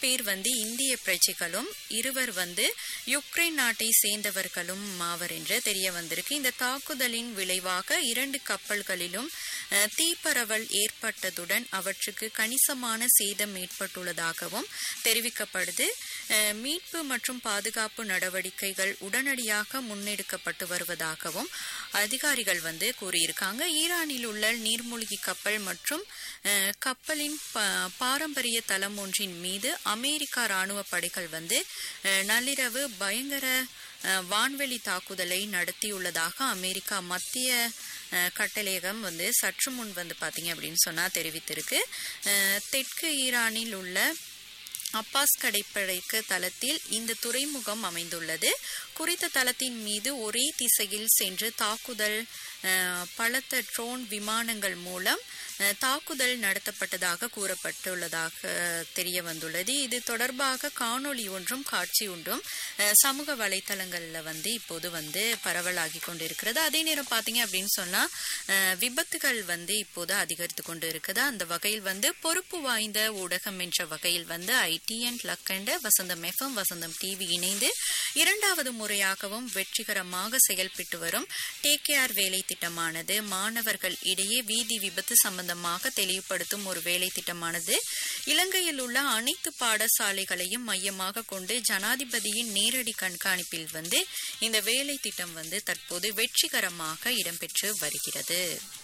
பேர் வந்து இந்திய பிரஜைகளும் இருவர் வந்து யுக்ரைன் நாட்டை சேர்ந்தவர்களும் ஆவர் என்று தெரிய வந்திருக்கு இந்த தாக்குதலின் விளைவாக இரண்டு கப்பல்களிலும் அஹ், தீப்பரவல் ஏற்பட்டதுடன் அவற்றுக்கு கணிசமான சேதம் ஏற்பட்டுள்ளதாகவும் தெரிவிக்கப்படுது அஹ், மீட்பு மற்றும் பாதுகாப்பு நடவடிக்கைகள் உடனடியாக முன்னெடுக்கப்பட்டு வருவதாகவும் அதிகாரிகள் வந்து கூறியிருக்காங்க ஈரானில் உள்ள நீர்மூழ்கி கப்பல் மற்றும் அஹ், கப்பலின் ப- பாரம்பரிய தளம் ஒன்றின் மீது அமெரிக்கா ராணுவ படைகள் வந்து அஹ், நள்ளிரவு பயங்கர அஹ், வான்வெளி தாக்குதலை நடத்தியுள்ளதாக அமெரிக்கா மத்திய அஹ், கட்டளையகம் வந்து சற்று முன் வந்து பாத்தீங்க அப்படின்னு சொன்னா தெரிவித்திருக்கு அஹ், தெற்கு ஈரானில் உள்ள அப்பாஸ் கடைப்படைக்கு தளத்தில் இந்த துறைமுகம் அமைந்துள்ளது குறித்த தளத்தின் மீது ஒரே திசையில் சென்று தாக்குதல் அஹ், பலத்த ட்ரோன் விமானங்கள் மூலம் அஹ், தாக்குதல் நடத்தப்பட்டதாக கூறப்பட்டுள்ளதாக தெரிய வந்துள்ளது இது தொடர்பாக காணொளி ஒன்றும் காட்சி ஒன்றும் அஹ், சமூக வலைத்தளங்கள்ல வந்து இப்போது வந்து பரவலாகி கொண்டிருக்கிறது அதே நேரம் பாத்தீங்க அப்படின்னு சொன்னா அஹ், விபத்துகள் வந்து இப்போது அதிகரித்து கொண்டு இருக்குது அந்த வகையில் வந்து பொறுப்பு வாய்ந்த ஊடகம் என்ற வகையில் வந்து ITN Lakhanda Vasantham FM Vasantham TV இணைந்து இரண்டாவது முறையாகவும் வெற்றிகரமாக செயல்பட்டு வரும் டேக் கேர் வேலை திட்டமானது மாணவர்கள் இடையே வீதி விபத்து சம்பந்தமாக தெளிவுபடுத்தும் ஒரு வேலை திட்டமானது இலங்கையில் உள்ள அனைத்து பாடசாலைகளையும் மையமாக கொண்டு ஜனாதிபதியின் நேரடி கண்காணிப்பில் வந்து இந்த வேலை திட்டம் வந்து தற்போது வெற்றிகரமாக இடம்பெற்று வருகிறது